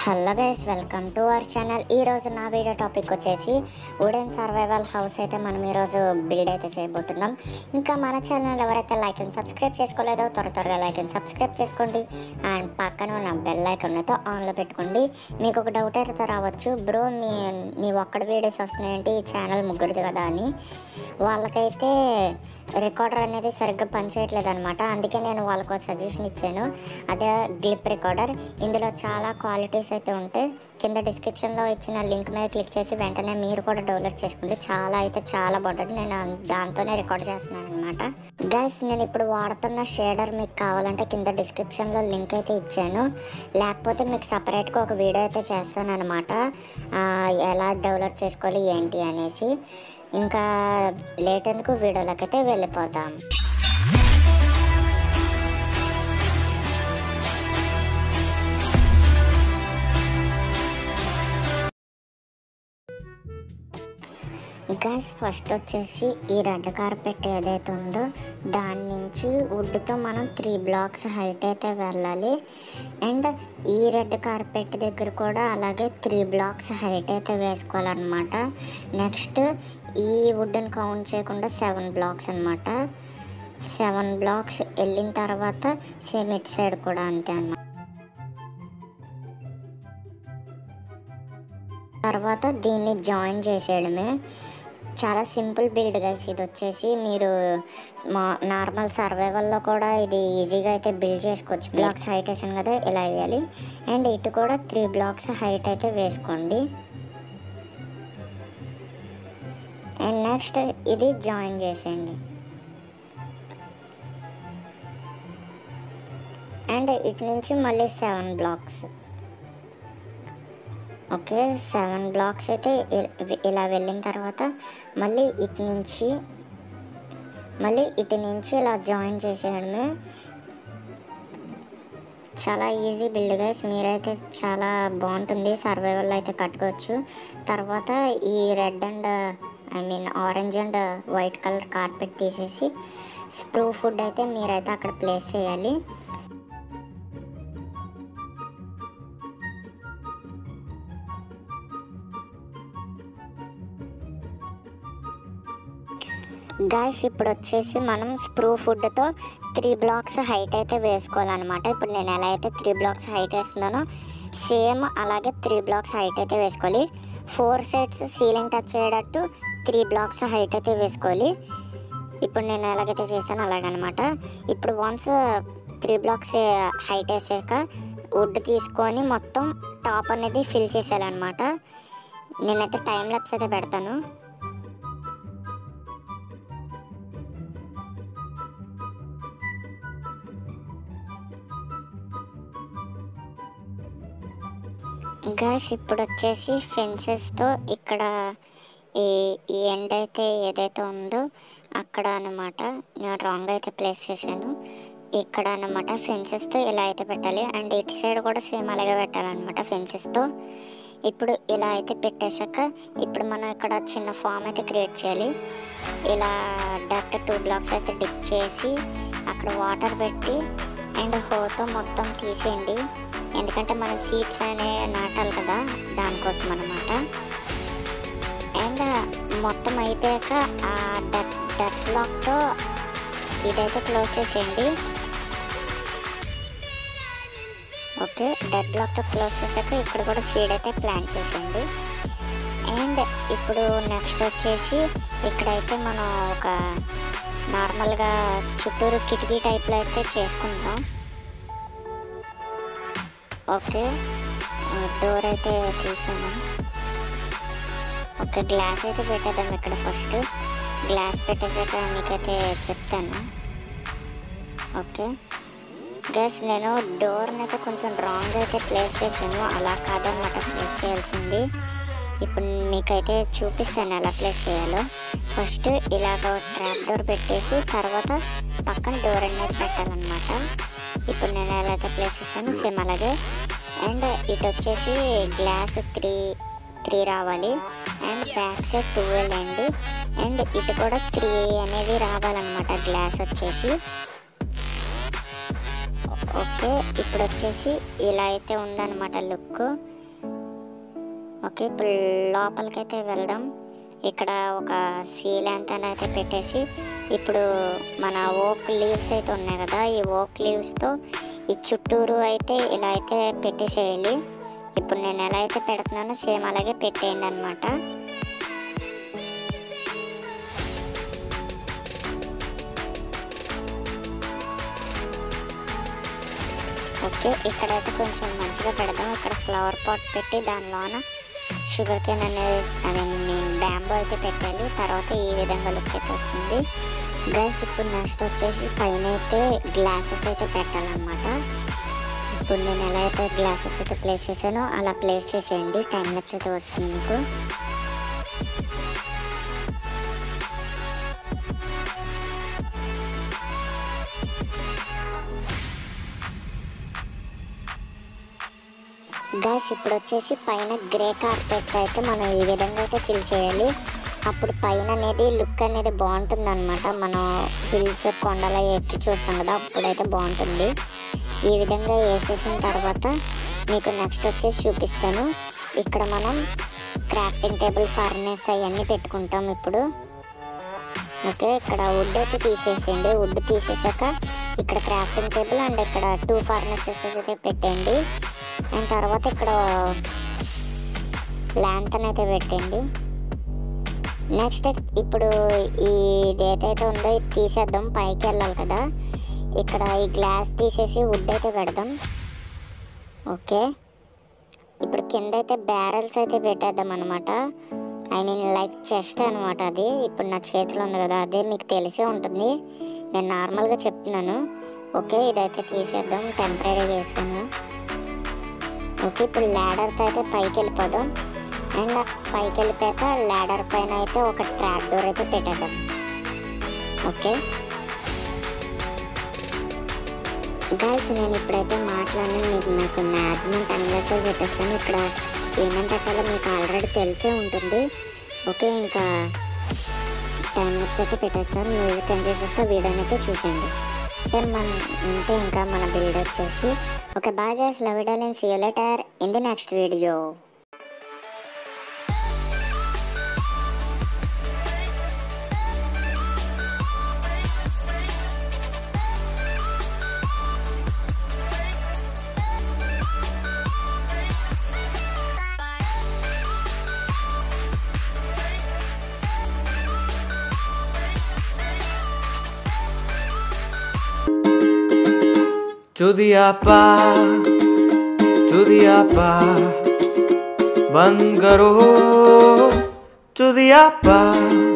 hello guys welcome to our channel ఈ రోజు నా వీడియో టాపిక్ వచ్చేసి వుడెన్ సర్వైవల్ హౌస్ అయితే మనం ఈరోజు బిల్డ్ అయితే చేయబోతున్నాం ఇంకా మన ఛానల్ ఎవరైతే లైక్ అండ్ సబ్స్క్రైబ్ చేసుకోలేదో త్వర త్వరగా లైక్ అండ్ సబ్స్క్రైబ్ చేసుకోండి అండ్ పక్కన ఉన్న బెల్ ఐకాన్ అయితే ఆన్లో పెట్టుకోండి మీకు ఒక డౌట్ అయితే రావచ్చు బ్రో మీ నీ ఒక్కడ వీడియోస్ వస్తున్నాయంటే ఈ ఛానల్ ముగ్గురిది కదా అని వాళ్ళకైతే రికార్డర్ అనేది సరిగ్గా పనిచేయట్లేదు అనమాట అందుకే నేను వాళ్ళకు ఒక సజెషన్ ఇచ్చాను అదే గ్లిప్ రికార్డర్ ఇందులో చాలా క్వాలిటీస్ అయితే ఉంటాయి కింద డిస్క్రిప్షన్లో ఇచ్చిన లింక్ మీద క్లిక్ చేసి వెంటనే మీరు కూడా డౌన్లోడ్ చేసుకోండి చాలా అయితే చాలా బాగుంటుంది నేను అం- దాంతోనే రికార్డ్ చేస్తున్నాను అనమాట గైస్ నేను ఇప్పుడు వాడుతున్న షేడర్ మీకు కావాలంటే కింద డిస్క్రిప్షన్లో లింక్ అయితే ఇచ్చాను లేకపోతే మీకు సపరేట్గా ఒక వీడియో అయితే చేస్తాను అనమాట ఎలా డెవలప్ చేసుకోవాలి ఏంటి అనేసి ఇంకా లేట్ ఎందుకు వీడియోలోకి అయితే వెళ్ళిపోతాం గ్యాస్ ఫస్ట్ వచ్చేసి ఈ రెడ్ కార్పెట్ ఏదైతే ఉందో దాని నుంచి వుడ్తో మనం త్రీ బ్లాక్స్ హైట్ అయితే వెళ్ళాలి అండ్ ఈ రెడ్ కార్పెట్ దగ్గర కూడా అలాగే త్రీ బ్లాక్స్ హైట్ అయితే వేసుకోవాలన్నమాట నెక్స్ట్ ఈ వుడ్ని కౌంట్ చేయకుండా సెవెన్ బ్లాక్స్ అన్నమాట సెవెన్ బ్లాక్స్ వెళ్ళిన తర్వాత సేమ్ ఇట్ సైడ్ కూడా అంతే అన్నమాట తర్వాత దీన్ని జాయిన్ చేసేయడమే చాలా సింపుల్ బిల్డ్ గైస్ ఇది వచ్చేసి మీరు మా నార్మల్ సర్వైవల్లో కూడా ఇది ఈజీగా అయితే బిల్డ్ చేసుకోవచ్చు బ్లాక్స్ హైట్ వేసాను కదా ఇలా వేయాలి అండ్ ఇటు కూడా త్రీ బ్లాక్స్ హైట్ అయితే వేసుకోండి అండ్ నెక్స్ట్ ఇది జాయిన్ చేసేయండి అండ్ ఇటు నుంచి మళ్ళీ seven blocks okay seven blocks అయితే ఇ- ఇలా వెళ్ళిన తర్వాత మళ్ళీ ఇటు నుంచి మళ్ళీ ఇటు నుంచి ఇలా జాయిన్ చేసేయడమే చాలా ఈజీ బిల్డ్ గైస్ మీరైతే చాలా బాగుంటుంది సర్వైవల్ అయితే కట్టుకోవచ్చు తర్వాత ఈ red and I mean orange and white colour carpet తీసేసి స్ప్రూ ఫుడ్ అయితే మీరైతే అక్కడ ప్లేస్ చేయాలి గాయస్ ఇప్పుడు వచ్చేసి మనం స్ప్రూ ఫుడ్తో త్రీ బ్లాక్స్ హైట్ అయితే వేసుకోవాలన్నమాట ఇప్పుడు నేను ఎలా అయితే త్రీ బ్లాక్స్ హైట్ వేస్తున్నానో సేమ్ అలాగే త్రీ బ్లాక్స్ హైట్ అయితే వేసుకోవాలి ఫోర్ సైడ్స్ సీలింగ్ టచ్ అయ్యేటట్టు త్రీ బ్లాక్స్ హైట్ అయితే వేసుకోవాలి ఇప్పుడు నేను ఎలాగైతే చేశానో అలాగనమాట ఇప్పుడు వన్స్ త్రీ బ్లాక్స్ హైట్ వేసాక వుడ్ తీసుకొని మొత్తం టాప్ అనేది ఫిల్ చేసేయాలన్నమాట నేనైతే టైం ల్యాప్స్ అయితే పెడతాను గాస్ ఇప్పుడు వచ్చేసి ఫెన్సెస్తో ఇక్కడ ఈ ఈ ఎండ్ అయితే ఏదైతే ఉందో అక్కడ అనమాట నేను రాంగ్ అయితే ప్లేస్ చేశాను ఇక్కడ అనమాట ఫెన్సెస్తో ఇలా అయితే పెట్టాలి అండ్ ఇటు సైడ్ కూడా సేమ్ అలాగే పెట్టాలన్నమాట ఫెన్సెస్తో ఇప్పుడు ఇలా అయితే పెట్టేశాక ఇప్పుడు మనం ఇక్కడ చిన్న ఫామ్ అయితే క్రియేట్ చేయాలి ఇలా డట్ టూ బ్లాక్స్ అయితే డిప్ చేసి అక్కడ వాటర్ పెట్టి అండ్ హోతో మొత్తం తీసేయండి ఎందుకంటే మనం సీడ్స్ అనే నాటాలి కదా దానికోసం అనమాట అండ్ మొత్తం అయిపోయాక ఆ డట్ డట్ బ్లాక్తో ఇదైతే క్లోజ్ చేసేయండి ఓకే డెడ్ బ్లాక్తో క్లోజ్ చేశాక ఇక్కడ కూడా సీడ్ అయితే ప్లాంట్ చేసేయండి అండ్ ఇప్పుడు నెక్స్ట్ వచ్చేసి ఇక్కడైతే మనం ఒక నార్మల్గా చుట్టూరు కిటికీ టైప్లో అయితే చేసుకుందాం ఓకే డోర్ అయితే తీసాను ఓకే గ్లాస్ అయితే పెట్టేద్దాం ఇక్కడ ఫస్ట్ గ్లాస్ పెట్టేసాక మీకైతే చెప్తాను ఓకే గస్ నేను డోర్ని అయితే కొంచెం రాంగ్ అయితే ప్లేస్ చేశాను అలా కాదనమాట ప్లేస్ చేయాల్సింది ఇప్పుడు మీకైతే చూపిస్తాను ఎలా ప్లేస్ చేయాలో ఫస్ట్ ఇలాగ ట్రాప్ డోర్ పెట్టేసి తర్వాత పక్కన డోర్ అనేది పెట్టాలన్నమాట ఇప్పుడు నేను ఎలా అయితే ప్లేస్ చేశాను సేమ్ అలాగే అండ్ ఇటు వచ్చేసి గ్లాస్ త్రీ త్రీ రావాలి అండ్ బ్యాక్ సైడ్ ట్వెల్వ్ అండి అండ్ ఇటు కూడా త్రీ అనేది రావాలన్నమాట గ్లాస్ వచ్చేసి ఓకే ఇప్పుడు వచ్చేసి ఇలా అయితే ఉందన్నమాట లుక్ ఓకే ఇప్పుడు లోపలికైతే వెళ్దాం ఇక్కడ ఒక సీల్ అంతా అయితే పెట్టేసి ఇప్పుడు మన ఓక్ లీవ్స్ అయితే ఉన్నాయి కదా ఈ ఓక్ లీవ్స్తో ఈ చుట్టూరు అయితే ఇలా అయితే పెట్టేసేయాలి ఇప్పుడు నేను ఎలా అయితే పెడుతున్నానో సేమ్ అలాగే పెట్టేయండి అనమాట ఓకే ఇక్కడైతే కొంచెం మంచిగా పెడదాం ఇక్కడ ఫ్లవర్ పాట్ పెట్టి దానిలోన షుగర్ కేన్ అనేది అదే నేను బ్యాంబో అయితే పెట్టాలి తర్వాత ఈ విధంగా లుక్ అయితే వస్తుంది గైస్ ఇప్పుడు నెక్స్ట్ వచ్చేసి పైన అయితే గ్లాసెస్ అయితే పెట్టాలన్నమాట ఇప్పుడు నేను ఎలా అయితే గ్లాసెస్ అయితే ప్లేస్ చేశానో అలా ప్లేస్ చేసేయండి టైం లెప్స్ అయితే వస్తుంది మీకు గ్యాస్ ఇప్పుడు వచ్చేసి పైన గ్రే కార్పెట్ అయితే మనం ఈ విధంగా అయితే ఫిల్ చేయాలి అప్పుడు పైన అనేది లుక్ అనేది బాగుంటుంది అనమాట మనం హిల్స్ కొండల ఎక్కి చూస్తాం కదా అప్పుడైతే బాగుంటుంది ఈ విధంగా వేసేసిన తర్వాత మీకు నెక్స్ట్ వచ్చేసి చూపిస్తాను ఇక్కడ మనం క్రాఫ్టింగ్ టేబుల్ ఫర్నెస్ అవన్నీ పెట్టుకుంటాం ఇప్పుడు ఓకే ఇక్కడ వుడ్ అయితే తీసేసేయండి వుడ్ తీసేసాక ఇక్కడ క్రాఫ్టింగ్ టేబుల్ అండ్ ఇక్కడ టూ ఫర్నెసెస్ అయితే పెట్టండి అండ్ తర్వాత ఇక్కడ ల్యాంతన్ అయితే పెట్టండి నెక్స్ట్ ఇప్పుడు ఈ ఇదేదైతే ఉందో ఇది తీసేద్దాం పైకి వెళ్ళాలి కదా ఇక్కడ ఈ గ్లాస్ తీసేసి వుడ్ అయితే పెడదాం ఓకే ఇప్పుడు కింద అయితే బ్యారల్స్ అయితే పెట్టేద్దాం అనమాట ఐ మీన్ లైక్ చెస్ట్ అనమాట అది ఇప్పుడు నా చేతిలో ఉంది కదా అదే మీకు తెలిసే ఉంటుంది నేను నార్మల్గా చెప్తున్నాను ఓకే ఇదైతే తీసేద్దాం టెంపరీ వేసాను ఓకే ఇప్పుడు ల్యాడర్తో అయితే పైకి వెళ్ళిపోదాం అండ్ పైకి వెళ్ళిపోయాక ల్యాడర్ పైన అయితే ఒక ట్రాప్ డోర్ అయితే పెట్టేద్దాం ఓకే గాయస్ నేను ఇప్పుడైతే మాట్లాడిన మీకు నాకు మ్యాక్సిమం టెన్ పెట్టేస్తాను ఇక్కడ ఏమేమి పెట్టాలో మీకు ఆల్రెడీ తెలిసే ఉంటుంది ఓకే ఇంకా టైం వచ్చి అయితే పెట్టేస్తాను మ్యూజిక్ ఎంజాయ్ చేస్తే వీడియోని అయితే చూసేయండి దెన్ మన అంటే ఇంకా మన బిల్డ్ వచ్చేసి ఓకే బాగా guys love it and see you later in the next video चुदियापा चुदियापा बंद करो चुदियापा